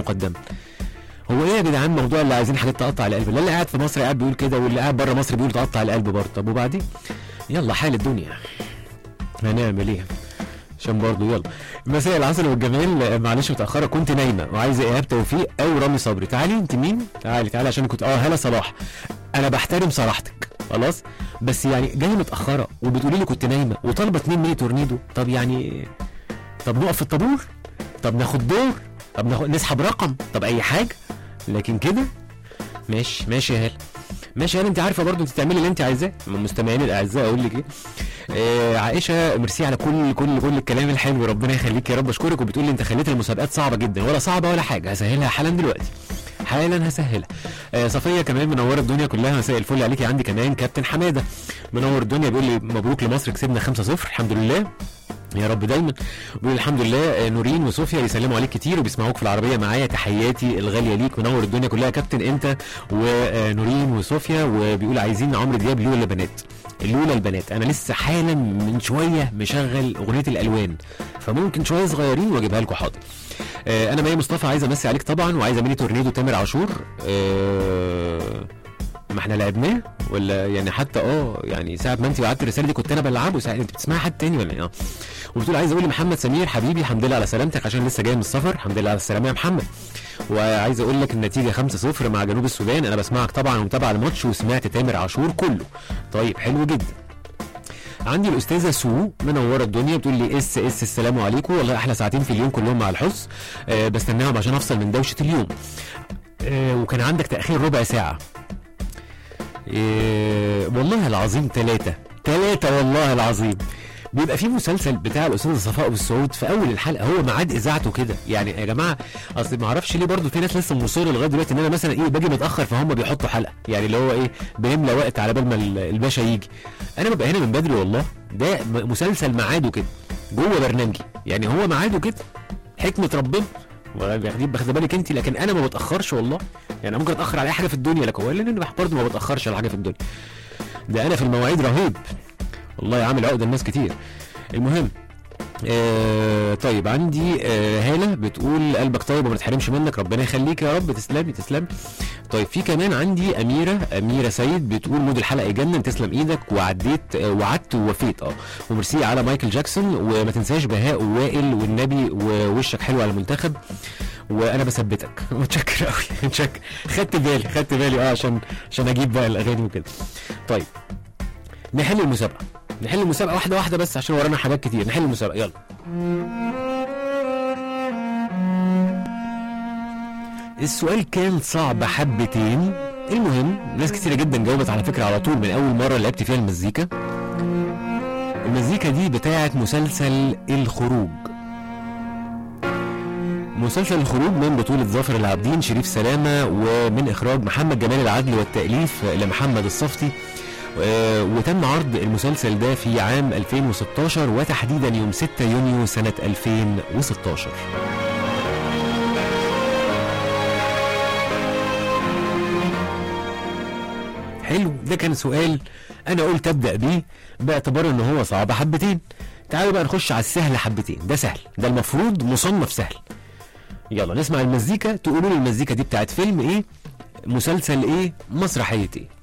مقدما هو ايه يا جدعان موضوع اللي عايزين حاجات تقطع القلب لا اللي قاعد في مصر قاعد بيقول كده واللي قاعد بره مصر بيقول تقطع القلب برضه طب وبعدين يلا حال الدنيا هنعمل ايه عشان برضه يلا مساء العسل والجمال آه، معلش متاخره كنت نايمه وعايزه ايهاب توفيق او رامي صبري تعالي انت مين تعالي تعالي عشان كنت اه هلا صلاح انا بحترم صراحتك خلاص بس يعني جايه متاخره وبتقولي لي كنت نايمه وطالبه 2 ميني تورنيدو طب يعني طب نقف في الطابور طب ناخد دور طب ناخد نسحب رقم طب اي حاجه لكن كده ماشي ماشي يا هلا ماشي يا هلا انت عارفه برضو انت تعملي اللي انت عايزاه من المستمعين الاعزاء اقول لك ايه آه عائشه ميرسي على كل كل كل الكلام الحلو ربنا يخليك يا رب اشكرك وبتقول لي انت خليت المسابقات صعبه جدا ولا صعبه ولا حاجه هسهلها حالا دلوقتي حالا هسهلها آه صفيه كمان منوره الدنيا كلها مساء الفل عليكي عندي كمان كابتن حماده منور الدنيا بيقول لي مبروك لمصر كسبنا 5-0 الحمد لله يا رب دايما بيقول الحمد لله آه، نورين وصوفيا يسلموا عليك كتير وبيسمعوك في العربيه معايا تحياتي الغاليه ليك منور الدنيا كلها كابتن انت ونورين وصوفيا وبيقول عايزين عمرو دياب لولا البنات اللولا البنات انا لسه حالا من شويه مشغل اغنيه الالوان فممكن شويه صغيرين واجيبها لكم حاضر آه، انا مي مصطفى عايزه امسي عليك طبعا وعايزه ميني تورنيدو تامر عاشور آه، ما احنا لعبناه ولا يعني حتى اه يعني ساعه ما انت بعت الرساله دي كنت انا بلعبه ساعه انت بتسمعي حد تاني ولا ايه اه وبتقول عايز اقول لمحمد سمير حبيبي الحمد لله على سلامتك عشان لسه جاي من السفر الحمد لله على السلامه يا محمد وعايز اقول لك النتيجه 5-0 مع جنوب السودان انا بسمعك طبعا ومتابع الماتش وسمعت تامر عاشور كله طيب حلو جدا عندي الاستاذه سو منوره الدنيا بتقول لي اس اس السلام عليكم والله احلى ساعتين في اليوم كلهم مع الحس أه بستناهم عشان افصل من دوشه اليوم أه وكان عندك تاخير ربع ساعه إيه والله العظيم ثلاثة ثلاثة والله العظيم بيبقى في مسلسل بتاع الاستاذ صفاء ابو السعود في اول الحلقه هو ميعاد اذاعته كده يعني يا جماعه اصل ما اعرفش ليه برضو في ناس لسه مصره لغايه دلوقتي ان انا مثلا ايه باجي متاخر فهم بيحطوا حلقه يعني اللي هو ايه بنملى وقت على بال ما ال- الباشا يجي انا ببقى هنا من بدري والله ده م- مسلسل ميعاده كده جوه برنامجي يعني هو ميعاده كده حكمه ربنا واخدين باخد بالك انت لكن انا ما بتاخرش والله يعني أنا ممكن اتاخر على اي حاجه في الدنيا لكن هو لان انا برضه ما بتاخرش على حاجه في الدنيا ده انا في المواعيد رهيب والله عامل عقده الناس كتير المهم آه طيب عندي آه هاله بتقول قلبك طيب وما نتحرمش منك ربنا يخليك يا رب تسلمي تسلمي طيب في كمان عندي اميره اميره سيد بتقول مود الحلقه يجنن تسلم ايدك وعديت آه وعدت ووفيت اه وميرسي على مايكل جاكسون وما تنساش بهاء ووائل والنبي ووشك حلو على المنتخب وانا بثبتك متشكر قوي متشكر خدت بالي خدت بالي اه عشان عشان اجيب بقى الاغاني وكده طيب نحل المسابقه نحل المسابقه واحده واحده بس عشان ورانا حاجات كتير نحل المسابقه يلا السؤال كان صعب حبتين المهم ناس كتيرة جدا جاوبت على فكرة على طول من أول مرة لعبت فيها المزيكا المزيكا دي بتاعت مسلسل الخروج مسلسل الخروج من بطولة ظافر العابدين شريف سلامة ومن إخراج محمد جمال العدل والتأليف لمحمد الصفتي آه، وتم عرض المسلسل ده في عام 2016 وتحديدا يوم 6 يونيو سنة 2016 حلو ده كان سؤال انا قلت ابدا بيه باعتبار ان هو صعب حبتين تعالوا بقى نخش على السهل حبتين ده سهل ده المفروض مصنف سهل يلا نسمع المزيكا تقولوا لي المزيكا دي بتاعت فيلم ايه مسلسل ايه مسرحيه ايه